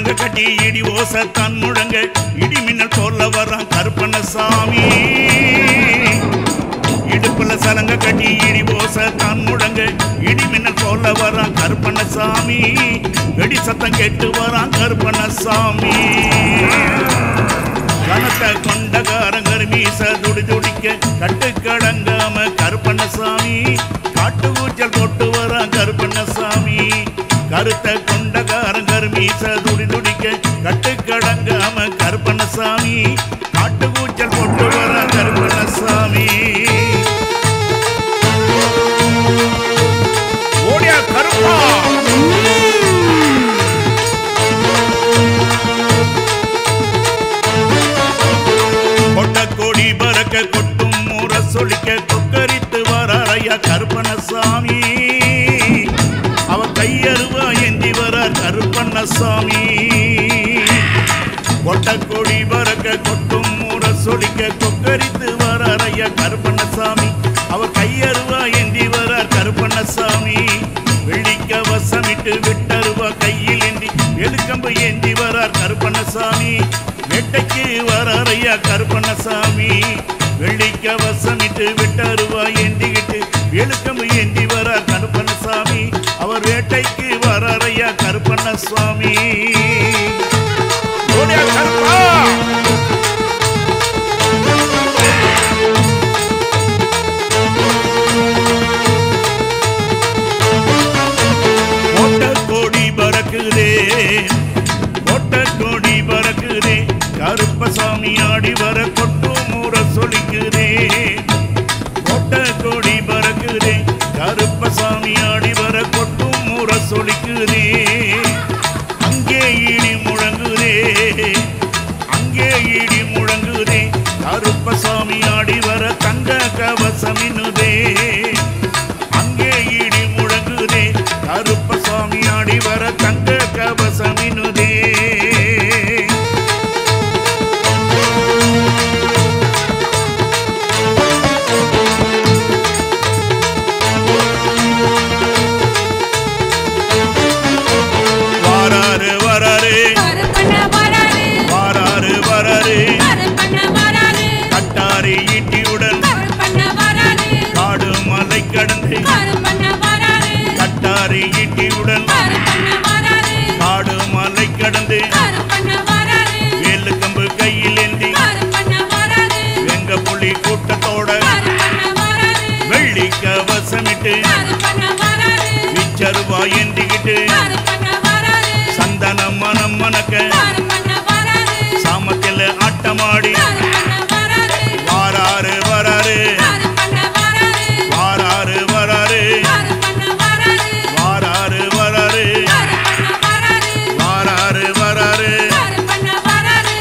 சலங்க கட்டி இடி ஓச தான் முழங்க இடி மின்னல் சொல்ல வர்றான் கருப்பண்ணசாமி இடுப்புல சலங்க கட்டி இடி ஓச தான் முழங்க இடி மின்னல் சொல்ல வர்றான் கருப்பண்ணசாமி வெடி சத்தம் கேட்டு வரான் கருப்பண்ணசாமி கனத்த கொண்டகாரங்கர் மீச துடி துடிக்க கட்டு கடங்காம கருப்பண்ணசாமி காட்டு ஊச்சல் போட்டு வரா கருப்பண்ணசாமி கருத்த கொண்டகாரங்கர் மீச துடி துடிக்க கட்டு கடங்காம கருப்பண்ணசாமி காட்டு ஊச்சல் போட்டு வரா கருப்பண்ணசாமி ஓடியா கருப்பா கொட்ட கோடி பறக்க கொட்டும் முற சொலிக்க கொக்கரித்து வராரையா கருப்பண்ணசாமி அவ கையருவா ஏந்தி வரார் கருப்பண்ணசாமி கொட்ட கோடி பறக்க கொட்டும் முற சொலிக்க கொக்கரித்து வராரையா கருப்பண்ணசாமி அவ கையருவா ஏந்தி வரார் கருப்பண்ணசாமி வெள்ளிக்க வசமிட்டு விட்டருவா கையில் ஏந்தி எழுக்கம்பு ஏந்தி வரார் கருப்பண்ணசாமி வேட்டைக்கு வராரையா கருப்பண்ணசாமி வெள்ளிக்க வசமிட்டு விட்டருவா ஏந்திக்கிட்டு எழுக்கம்பு ஏந்தி வரார் கருப்பண்ணசாமி அவர் வேட்டைக்கு வராரையா கருப்பண்ணசாமி ஓடியா கருப்பா ஓட்ட கோடி பறக்குதே ஓட்ட கோடி பறக்குதே கருப்பசாமி ஆடி வர கொட்டு மூற சொலிக்குதே ஓட்ட கோடி பறக்குதே கருப்பசாமி ஆடி வர கொட்டு மூற சொலிக்குதே அங்கே இடி முழங்குதே அங்கே இடி முழங்குதே கருப்பசாமி ஆடி வர தங்க கவசமினுதே அங்கே இடி முழங்குதே கருப்பசாமி ஆடி வர தங்க கவசமினுதே வாராரு வராரு கருப்பண்ண வராரு வாராரு வராரு கருப்பண்ண வராரு கட்டாரி ஈட்டியுடன் கருப்பண்ண வராரு காடு மலை கடந்து கருப்பண்ண வராரு கட்டாரி ஈட்டியுடன் கருப்பண்ண வராரு காடு மலை கடந்து கருப்பண்ண வராரு வேலு கம்பு கையில் ஏந்தி கருப்பண்ண வராரு வெங்க புலி கூட்டத்தோட கருப்பண்ண வராரு வெள்ளி கவசமிட்டு கருப்பண்ண வராரு விச்சருவா ஏந்திக்கிட்டு கருப்பண்ண வராரு சந்தன மனம் மணக்க கருப்பண்ண வராரு சாமத்தில் ஆட்டமாடி கருப்பண்ண வராரு வாராரு வராரு கருப்பண்ண வராரு வாராரு வராரு கருப்பண்ண வராரு வாராரு வராரு கருப்பண்ண வராரு வாராரு வராரு கருப்பண்ண வராரு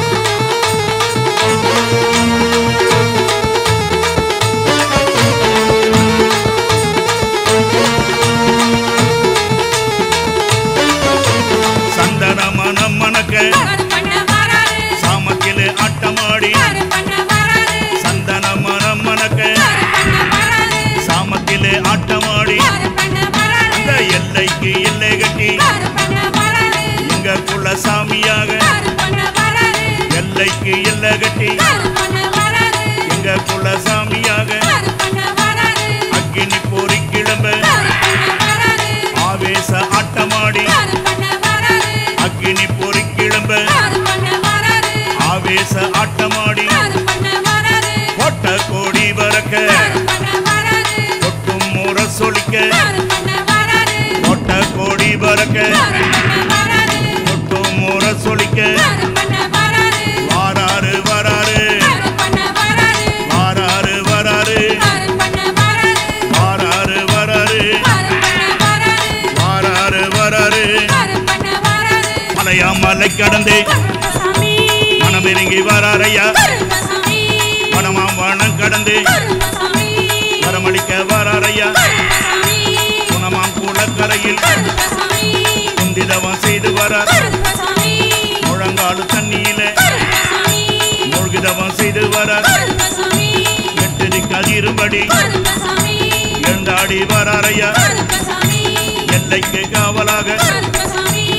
சந்தன மனம் மணக்க கருப்பண்ண வராரு சாமத்தில் ஆட்டமாடி கருப்பண்ண வராரு சந்தன மனம் மணக்க கருப்பண்ண வராரு சாமத்தில் ஆட்டமாடி கருப்பண்ண வராரு அந்த எல்லைக்கு எல்லை கட்டி கருப்பண்ண வராரு எங்க குலசாமியாக கருப்பண்ண வராரு எல்லைக்கு எல்லை கட்டி கருப்பண்ண வராரு எங்க குலசாமியாக கருப்பண்ண வராரு அக்கினி போரி கிளம்ப கருப்பண்ண வராரு ஆவேச ஆட்டமாடி கருப்பண்ண வராரு அக்கினி போரி கிளம்ப கருப்பண்ண வராரு ஆவேச ஆட்டமாடி கருப்பண்ண வராரு கொட்ட கோடி பறக்க கருப்பண்ண வராரு கொட்டும் முற சொலிக்க கருப்பண்ண வராரு கொட்ட கோடி பறக்க கருப்பண்ண வராரு கொட்டும் முற சொலிக்க கருப்பண்ண வராரு வாராரு வராரு கருப்பண்ண வராரு வாராரு வராரு கருப்பண்ண வராரு வாராரு வராரு கருப்பண்ண வராரு வாராரு வராரு கருப்பண்ண வராரு மலையா மலை கடந்து கருப்பசாமி மனமிறங்கி வராரையா கருப்பசாமி வனமாம் வனம் கடந்து கருப்பசாமி வரமளிக்க வராரையா கருப்பசாமி குணமாம் குளக்கரையில் கருப்பசாமி குந்திதவம் செய்து வரார் கருப்பசாமி முழங்காடு தண்ணியில கருப்பசாமி மூழ்கிதவம் செய்து வரார் கருப்பசாமி எட்டு கதிரும்படி கருப்பசாமி எழுந்தாடி வராரையா கருப்பசாமி எல்லைக்கு காவலாக கருப்பசாமி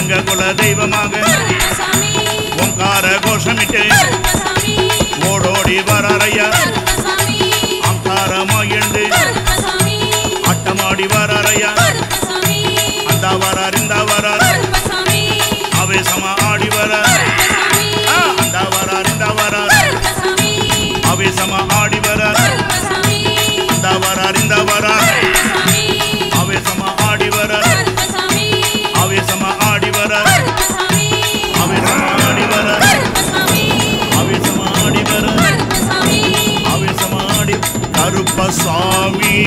எங்க குல தெய்வமாக கருப்பசாமி ஓங்கார கோஷமிட்டு கருப்பசாமி ஓடோடி வராரையா கருப்பசாமி அங்காரமா எழுந்து கருப்பசாமி ஆட்டமாடி வராரையா கருப்பசாமி அந்த வரார் இந்த வரார் கருப்பசாமி அவேசமா ஆடி வர கருப்பசாமி ஆ, அந்த வரார் இந்த வரார் கருப்பசாமி அவேசமா ஆடி வர கருப்பசாமி அந்த வரார் இந்த வரார் கருப்பசாமி அவேசமா ஆடி வர கருப்பசாமி அவேசமா ஆடி வர கருப்பசாமி அவேசமா ஆடி வர கருப்பசாமி அவேசமா ஆடி வர கருப்பசாமி அவேசமா ஆடி கருப்பசாமி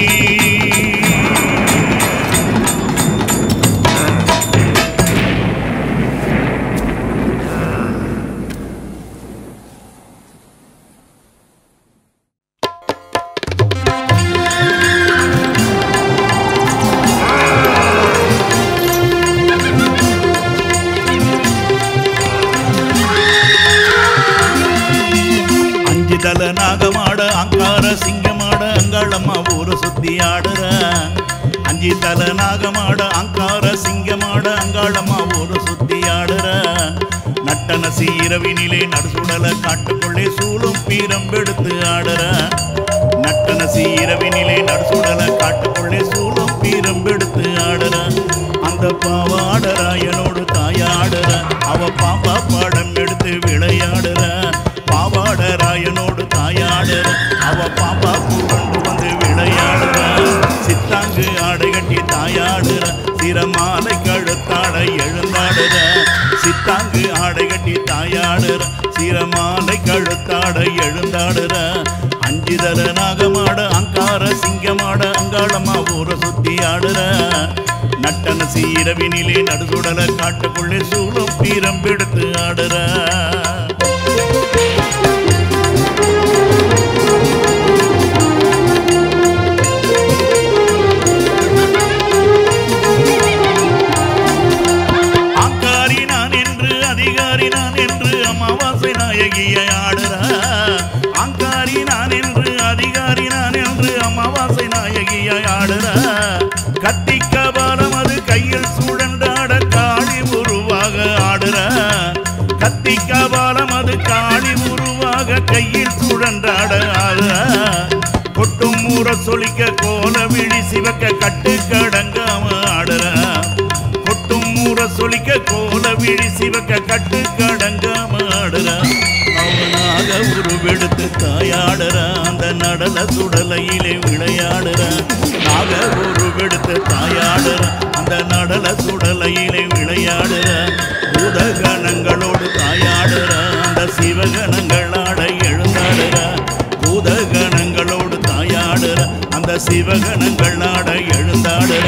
அஞ்சு தல நாகமாட அங்கார சிங்கமாட அங்காளம்மா ஊரை சுத்தி ஆடுற அஞ்சு தல நாகமாட அங்கார சிங்கமாட அங்காளம்மா ஊரை சுத்தி ஆடுற நட்டன சீரவினிலே நடுசுடல காட்டுக்குள்ளே சூழும் பீரம்பெடுத்து ஆடுற நட்டன சீரவினிலே நடுசுடல காட்டுக்குள்ளே சூழும் பீரம்பெடுத்து ஆடுற அந்த பாவாடராயனோடு தாயாடுற அவ பாம்பா பாடம் எடுத்து விளையாடுற பாவாடராயனோடு தாயாடுற அவ பாம்பா பூண்டு வந்து விளையாடுற சித்தாங்கு ஆடை கட்டி தாயாடுற சிரமாலை கழுத்தாட எழுந்தாடுற சித்தாங்கு ஆடை கட்டி தாயாடுற சிரமாலை கழுத்தாட எழுந்தாடுற அஞ்சுதல நாகமாட அங்கார சிங்கமாட அங்காளம்மா ஊரை சுத்தி ஆடுற நட்டன சீரவினிலே நடுசுடல காட்டுக்குள்ளே சூழும் பீரம்பெடுத்து ஆடுற ஆங்காரி நான் என்று அதிகாரி நான் என்று அமாவாசை நாயகியை ஆடுற ஆங்காரி நான் என்று அதிகாரி நான் என்று அமாவாசை நாயகியை ஆடுற கத்தி கபாலம் அது கையில் சுழன்றாட காளி உருவாக ஆடுற கத்தி கபாலம் அது காளி உருவாக கையில் சுழன்றாட ஆடுற கொட்டும் ஊற சொலிக்க கோல விழி சிவக்க கட்டு கடங்காம ஆடுற கொட்டும் ஊற சொலிக்க கோல விழி சிவக்க கட்டு கடங்காம ஆடுற அவனாக உருவெடுத்து தாயாடுற அந்த நடன சுடலையிலே விளையாடுற நாக உருவெடுத்து தாயாடுற அந்த நடன சுடலையிலே விளையாடுற பூதகணங்களோடு தாயாடுற அந்த சிவகணங்களாட எழுந்தாடுற பூதகணங்களோடு தாயாடுற அந்த சிவகணங்களாட எழுந்தாடுற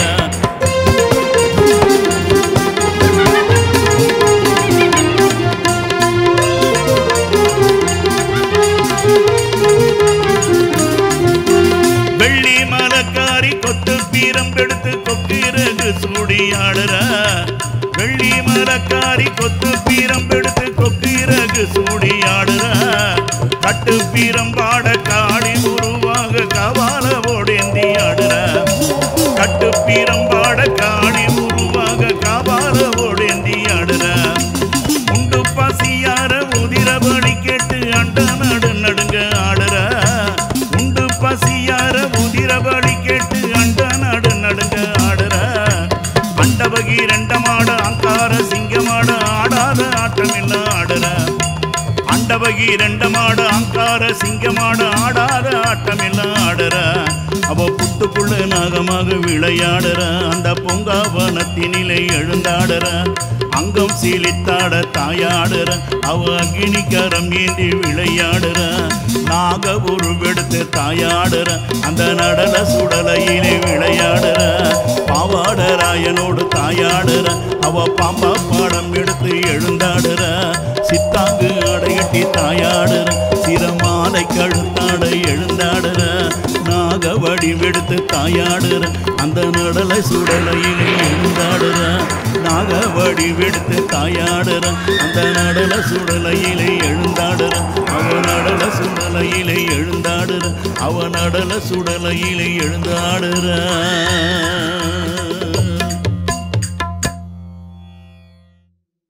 வெள்ளி மலக்காரி கொத்து பீரம் எடுத்து கொக்கிரகு சூடியாடுற வெள்ளி மலக்காரி கொத்து பீரம் எடுத்து கொக்கிரகு சூடியாடுற கட்டு பீரம் பாட காடி உருவாக கவால ஓடேந்தி ஆடுற கட்டு பீரம் பாட காடி உருவாக கவால ஓடேந்தி ஆடுற உண்டு பசியார உதிரபடி கேட்டு அண்ட நடு நடுங்க ஆடுற உண்டு பசியார உதிரபடி கேட்டு அண்ட நடு நடுங்க ஆடுற அண்டபகி ரெண்டமாட அங்கார சிங்கமாட ஆடாத ஆட்டமில்ல ஆடுற அண்டபகி ரெண்டமாட அங்கார சிங்கமாட ஆடாத ஆட்டமெல்லாம் ஆடுற அவ புத்துக்குள்ள நாகமாக விளையாடுற அந்த பொங்காவனத்தினிலே எழுந்தாடுற அங்கம் சீலித்தாட தாயாடுற அவ அக்னிகரம் ஏந்தி விளையாடுற நாக உருவெடுத்து தாயாடுற அந்த நடன சுடலையிலே விளையாடுற பாவாடராயனோடு தாயாடுற அவ பாம்பா பாடம் எடுத்து எழுந்தாடுற சித்தாங்கு அடையட்டி தாயாடுற சிரமாலை கழுத்தாட எழுந்தாடுற நாக வடிவெடுத்து தாயாடுற அந்த நடலை சுடலையிலே எழுந்தாடுற நாக வடிவெடுத்து தாயாடுற அந்த நடல சுடலையிலே எழுந்தாடுற அவ நடல சுடலையிலே எழுந்தாடுற அவ நடல சுடலையிலே எழுந்தாடுற